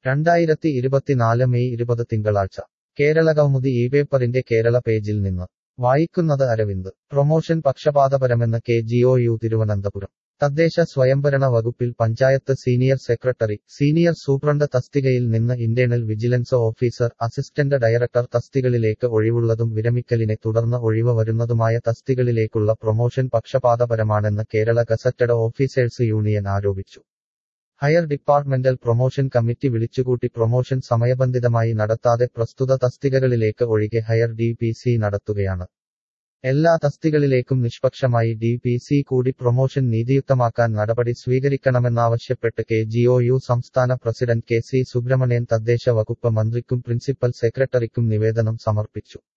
രണ്ടായിരത്തി ഇരുപത്തിനാല് മെയ് ഇരുപത് തിങ്കളാഴ്ച കേരള കൗമുദി ഈ പേപ്പറിന്റെ കേരള പേജിൽ നിന്ന് വായിക്കുന്നത് അരവിന്ദ് പ്രൊമോഷൻ പക്ഷപാതപരമെന്ന് K G O U Thiruvananthapuram തദ്ദേശ സ്വയംഭരണ വകുപ്പിൽ panchayat senior secretary senior superintendent തസ്തികയിൽ നിന്ന് internal vigilance officer assistant director തസ്തികളിലേക്ക് ഒഴിവുള്ളതും വിരമിക്കലിനെ തുടർന്ന് ഒഴിവ് വരുന്നതുമായ തസ്തികളിലേക്കുള്ള പ്രൊമോഷൻ പക്ഷപാതപരമാണെന്ന് കേരള ഗസറ്റഡ് ഓഫീസേഴ്സ് യൂണിയൻ ആരോപിച്ചു ഹയർ ഡിപ്പാർട്ട്മെന്റൽ പ്രൊമോഷൻ കമ്മിറ്റി വിളിച്ചുകൂട്ടി പ്രൊമോഷൻ സമയബന്ധിതമായി നടത്താതെ പ്രസ്തുത തസ്തികകളിലേക്ക് ഒഴികെ ഹയർ ഡി പി സി നടത്തുകയാണ് എല്ലാ തസ്തികളിലേക്കും നിഷ്പക്ഷമായി ഡി പി സി കൂടി പ്രൊമോഷൻ നീതിയുക്തമാക്കാൻ നടപടി സ്വീകരിക്കണമെന്നാവശ്യപ്പെട്ട് കെ ജി ഒ യു സംസ്ഥാന പ്രസിഡന്റ് കെ സി സുബ്രഹ്മണ്യൻ തദ്ദേശ വകുപ്പ് മന്ത്രിക്കും പ്രിൻസിപ്പൽ സെക്രട്ടറിക്കും നിവേദനം സമർപ്പിച്ചു